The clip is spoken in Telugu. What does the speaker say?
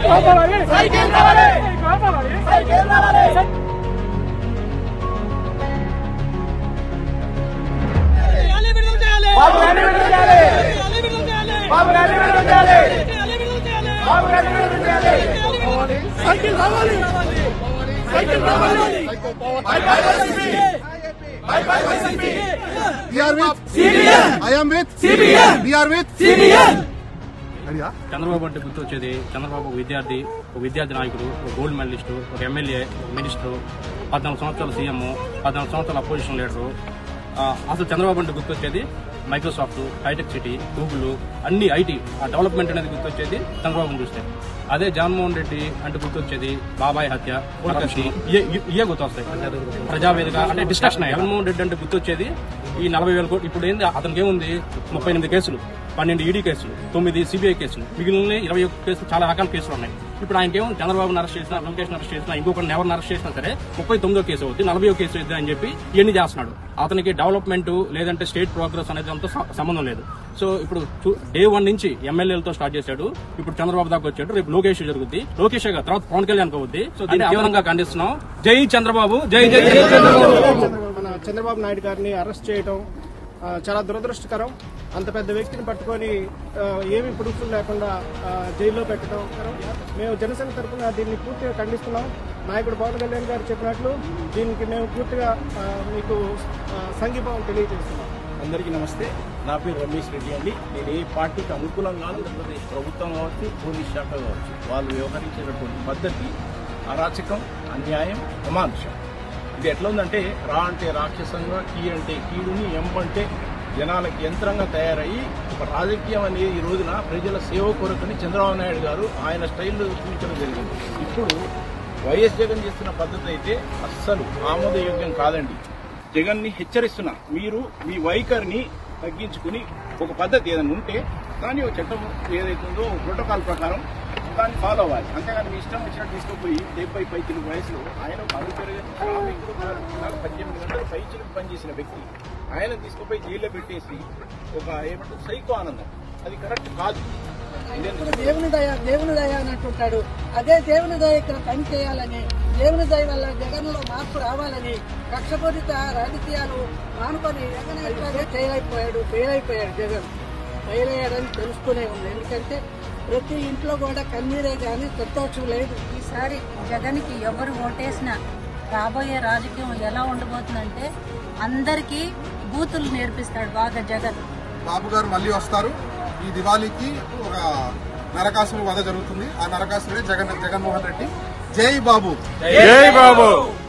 కాపాడాలి సైకిల్ రావాలి కాపాడాలి సైకిల్ రావాలి చేయాలి విడుదల చేయాలి బాబు గారిని విడుదల చేయాలి చేయాలి విడుదల చేయాలి బాబు గారిని విడుదల చేయాలి చేయాలి విడుదల చేయాలి బాబు గారిని విడుదల చేయాలి సైకిల్ రావాలి సైకిల్ రావాలి bye bye YCP bye bye YCP We are with CBN I am with CBN. We are with CBN రెడీయా చంద్రబాబు అంటే గుర్తొచ్చేది చంద్రబాబు ఒక విద్యార్థి ఒక విద్యార్థి నాయకుడు ఒక గోల్డ్ మెడలిస్ట్ ఒక ఎమ్మెల్యే ఒక మినిస్టర్ పద్నాలుగు సంవత్సరాల సీఎం పద్నాలుగు సంవత్సరాల అపోజిషన్ లీడరు ఆ, అసలు చంద్రబాబు అంటే గుర్తొచ్చేది మైక్రోసాఫ్ట్ హైటెక్ సిటీ గూగుల్ అన్ని ఐటీ ఆ డెవలప్మెంట్ అనేది గుర్తొచ్చేది చంద్రబాబును చూస్తే అదే జగన్మోహన్ రెడ్డి అంటే గుర్తొచ్చేది బాబాయ్ హత్య corruption, ఇయే- ఇయే గుర్తొస్తాయి ప్రజావేదిక అంటే డిస్కషన్ జగన్మోహన్ రెడ్డి అంటే గుర్తొచ్చేది ఈ నలభై వేల కోట్లు ఇప్పుడు ఏంది అతనికి ఏముంది ముప్పై ఎనిమిది కేసులు పన్నెండు ఈడీ కేసులు తొమ్మిది సిబిఐ కేసులు మిగిలిన ఇరవై ఒక్క కేసులు చాలా రకాల కేసులు ఉన్నాయి ఇప్పుడు ఆయనకి ఏమో చంద్రబాబుని అరెస్ట్ చేసినా లోకేష్ అరెస్ట్ చేసినా ఇంకొకరిని ఎవరిని అరెస్ట్ చేసినా సరే ముప్పై తొమ్మిదో కేసు అవుతుంది నలభై కేసు అవుతుంది అని చెప్పి ఇవన్నీ చేస్తున్నాడు అతనికి డెవలప్మెంట్ లేదంటే స్టేట్ ప్రోగ్రెస్ అనేది అంతా స- సంబంధం లేదు సో ఇప్పుడు డే వన్ నుంచి ఎమ్మెల్యేలతో స్టార్ట్ చేశాడు ఇప్పుడు చంద్రబాబు దాకా వచ్చాడు రేపు లోకేష్ జరుగుద్ది లోకేష్ గారు తర్వాత పవన్ కళ్యాణ్ అవుద్ది సో దీన్ని తీవ్రంగా ఖండిస్తున్నాం జై చంద్రబాబు జై జై జై చంద్రబాబు మన చంద్రబాబు నాయుడు గారిని అరెస్ట్ చేయడం ఆ, చాలా దురదృష్టకరం అంత పెద్ద వ్యక్తిని పట్టుకొని ఆ, ఏమీ ప్రూఫ్లు లేకుండా ఆ, జైల్లో పెట్టడం మేము జనసేన తరఫున దీన్ని పూర్తిగా ఖండిస్తున్నాం నాయకుడు పవన్ కళ్యాణ్ గారు చెప్పినట్లు దీనికి మేము పూర్తిగా ఆ, మీకు ఆ, సంఘీభావం తెలియజేస్తున్నాం అందరికీ నమస్తే నా పేరు రమేష్ రెడ్డి అండి నేను ఏ పార్టీకి అనుకూలంగా ఆంధ్రప్రదేశ్ ప్రభుత్వం కావచ్చు పోలీస్ శాఖ కావచ్చు వాళ్ళు వ్యవహరించేటటువంటి పద్ధతి అరాచకం అన్యాయం అమానుషం ఇది ఎట్లా ఉందంటే రా అంటే రాక్షసంగా కీ అంటే కీడుని ఎం అంటే జనాలకి యంత్రంగా తయారయ్యి ఒక రాజకీయం అనేది ఈ రోజున ప్రజల సేవ కొరకని చంద్రబాబు నాయుడు గారు ఆయన స్టైల్లో చూపించడం జరిగింది ఇప్పుడు వైఎస్ జగన్ చేస్తున్న పద్ధతి అయితే అస్సలు ఆమోదయోగ్యం కాదండి జగన్ ని హెచ్చరిస్తున్నా మీరు మీ వైఖరిని తగ్గించుకుని ఒక పద్ధతి ఏదైనా ఉంటే దాని ఒక చట్టం ఏదైతుందో ప్రోటోకాల్ ప్రకారం దాన్ని ఫాలో అవ్వాలి అంతేగాని మీ ఇష్టం వచ్చినట్టు తీసుకుపోయి డెబ్బై పైకి వయసులో ఆయన ఒక అడుగు పెరిగిన శ్రామికుడు కాదు, పద్దెనిమిది గంటలు పైచులకు పనిచేసిన వ్యక్తి ఆయన తీసుకుపోయి జైల్లో పెట్టేసి ఒక ఏమంటారు సైకో ఆనందం అది కరెక్ట్ కాదు ఇప్పుడు దేవుని దయ దేవుని దయ అని అంటుంటాడు అదే దేవుని దయ ఇక్కడ పని చేయాలని దేవుని దయ వల్ల జగన్లో మార్పు రావాలని కక్షపూరిత రాజకీయాలు మానుకొని జగన్ ఎట్లాగే ఫెయిల్ అయిపోయాడు ఫెయిల్ అయిపోయాడు జగన్ ఫెయిల్ అయ్యాడని తెలుస్తూనే ఉంది ఎందుకంటే ప్రతి ఇంట్లో కూడా కన్నీరే కానీ సంతోషం లేదు ఈసారి జగన్కి ఎవరు ఓటేసినా రాబోయే రాజకీయం ఎలా ఉండబోతుందంటే అందరికీ బూతులు నేర్పిస్తాడు బాగా జగన్ బాబు గారు మళ్ళీ వస్తారు ఈ దివాళీకి ఒక నరకాసురు వధ జరుగుతుంది ఆ నరకాసురుడే జగన్ జగన్మోహన్ రెడ్డి జై బాబు జై బాబు